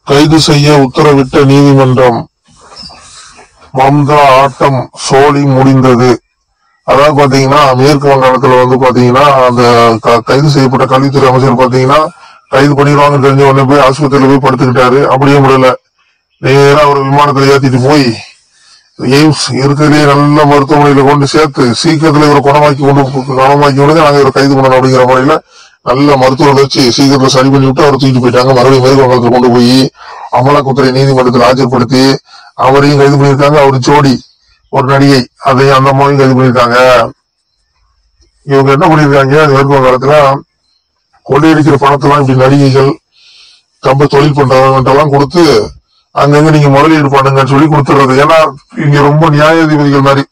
கைது செய்ய உத்தரவிட்ட நீதிமன்றம் மம்தா ஆட்டம் சோழி முடிந்தது அதாவது பாத்தீங்கன்னா மேற்கு வங்காளத்துல வந்து பாத்தீங்கன்னா அந்த க- கைது செய்யப்பட்ட கல்வித்துறை அமைச்சர் பாத்தீங்கன்னா கைது பண்ணிடுவாங்கன்னு தெரிஞ்ச உடனே போய் ஆஸ்பத்திரியில போய் படுத்துக்கிட்டாரு அப்படியே முடியல நேரா ஒரு விமானத்துல ஏத்திட்டு போய் எய்ம்ஸ் இருக்கிறதுலே நல்ல மருத்துவமனையில கொண்டு சேர்த்து சீக்கிரத்துல இவரை குணமாக்கி கொண்டு குணமாக்கி கொண்டு நாங்க இவரை கைது பண்ணணும் அப்படிங்கிற முறையில நல்ல மருத்துவரை வச்சு சீக்கிரத்துல சரி பண்ணி விட்டு அவரை தூக்கிட்டு போயிட்டாங்க மறுபடியும் மேற்கு வங்காளத்துல கொண்டு போய் அமலாக்கத்துறை நீதிமன்றத்தில் ஆஜர்படுத்தி அவரையும் கைது பண்ணியிருக்காங்க அவர் ஜோடி ஒரு நடிகை அதையும் அந்த அம்மாவையும் கைது பண்ணியிருக்காங்க இவங்க என்ன பண்ணிருக்காங்க மேற்கு வங்காளத்துல கொள்ளையடிக்கிற பணத்தெல்லாம் இப்படி நடிகைகள் ரொம்ப தொழில் பண்றவங்க எல்லாம் கொடுத்து அங்கங்க நீங்க முதலீடு பண்ணுங்கன்னு சொல்லி கொடுத்துறது ஏன்னா இங்க ரொம்ப நியாயாதிபதிகள் மாதிரி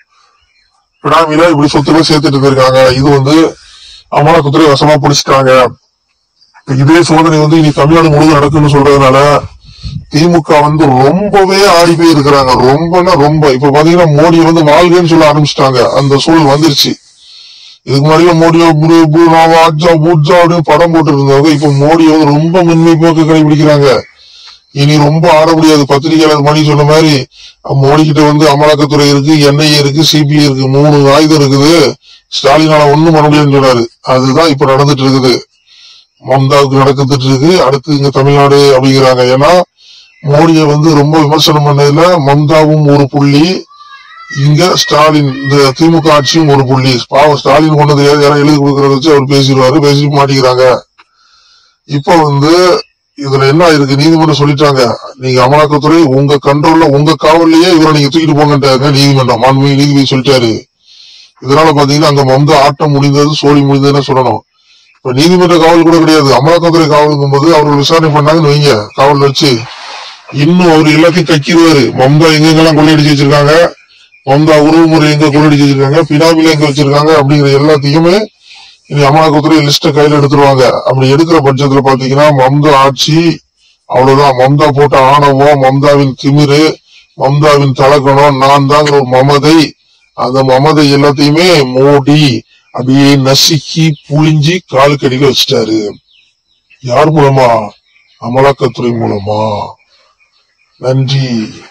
பினாமில இப்படி சொத்துக்களை சேர்த்துட்டு இருக்காங்க இது வந்து அமலாக்கத்துறை வசமா பிடிச்சிட்டாங்க இதே சோதனை வந்து இனி தமிழ்நாடு முழுவதும் நடக்கும்னு சொல்றதுனால திமுக வந்து ரொம்பவே ஆடி போய் இருக்கிறாங்க ரொம்பன்னா ரொம்ப இப்ப பாத்தீங்கன்னா மோடி வந்து வாழ்கன்னு சொல்ல ஆரம்பிச்சிட்டாங்க அந்த சூழல் வந்துருச்சு இதுக்கு முன்னாடி மோடியோ புரு- புரு- ஆஜா பூஜா அப்படின்னு படம் போட்டு இருந்தவங்க இப்ப மோடி வந்து ரொம்ப மென்மை போக்கு கடைபிடிக்கிறாங்க இனி ரொம்ப ஆட முடியாது பத்திரிகையாளர் மணி சொன்ன மாதிரி மோடி கிட்ட வந்து அமலாக்கத்துறை இருக்கு என்ஐஏ இருக்கு சிபிஐ இருக்கு மூணு ஆயுதம் இருக்குது ஸ்டாலினால ஒண்ணும் பண்ண முடியாதுன்னு சொன்னாரு அதுதான் இப்ப நடந்துட்டு இருக்குது மம்தாவுக்கு நடந்துட்டு இருக்கு அடுத்து இங்க தமிழ்நாடு அப்படிங்கிறாங்க ஏன்னா மோடியை வந்து ரொம்ப விமர்சனம் பண்ணதுல மம்தாவும் ஒரு புள்ளி இங்க ஸ்டாலின் இந்த திமுக ஆட்சியும் ஒரு புள்ளி பாவம் ஸ்டாலின் கொண்டது யாரும் எழுதி கொடுக்கறத வச்சு அவர் பேசிடுவாரு பேசிட்டு மாட்டிக்கிறாங்க இப்ப வந்து இதுல என்ன இருக்கு நீதிமன்றம் சொல்லிட்டாங்க நீங்க அமலாக்கத்துறை உங்க கண்ட்ரோல்ல உங்க காவல்லையே இவரை நீங்க தூக்கிட்டு போங்கன்றாங்க நீதிமன்றம் மாண்புமிகு நீதிபதி சொல்லிட்டாரு இதனால பாத்தீங்கன்னா அங்க மம்தா ஆட்டம் முடிந்தது சோழி முடிந்ததுன்னு சொல்லணும் இப்ப நீதிமன்ற காவல் கூட கிடையாது அமலாக்கத்துறை காவலுங்கும் போது அவர்கள் விசாரணை பண்ணாங்கன்னு வைங்க காவல் வச்சு இன்னும் அவர் எல்லாத்தையும் கக்கிடுவாரு மம்தா எங்கெங்கெல்லாம் கொள்ளையடிச்சு வச்சிருக்காங்க மம்தா உறவுமுறை எங்க கொள்ளையடிச்சு வச்சிருக்காங்க பினாமில எங்க வச்சிருக்காங்க அப்படிங்கிற எல்லாத்தையுமே இனி அமலாக்கத்துறை லிஸ்ட கையில எடுத்துருவாங்க அப்படி எடுக்கிற பட்சத்துல பாத்தீங்கன்னா மம்தா ஆட்சி அவ்வளவுதான் மம்தா போட்ட ஆணவம் மம்தாவின் திமிரு மம்தாவின் தலக்கணம் நான் தாங்கிற ஒரு மமதை அந்த மமதை எல்லாத்தையுமே மோடி அப்படியே நசுக்கி புழிஞ்சி காலுக்கடியில வச்சுட்டாரு யார் மூலமா அமலாக்கத்துறை மூலமா நன்றி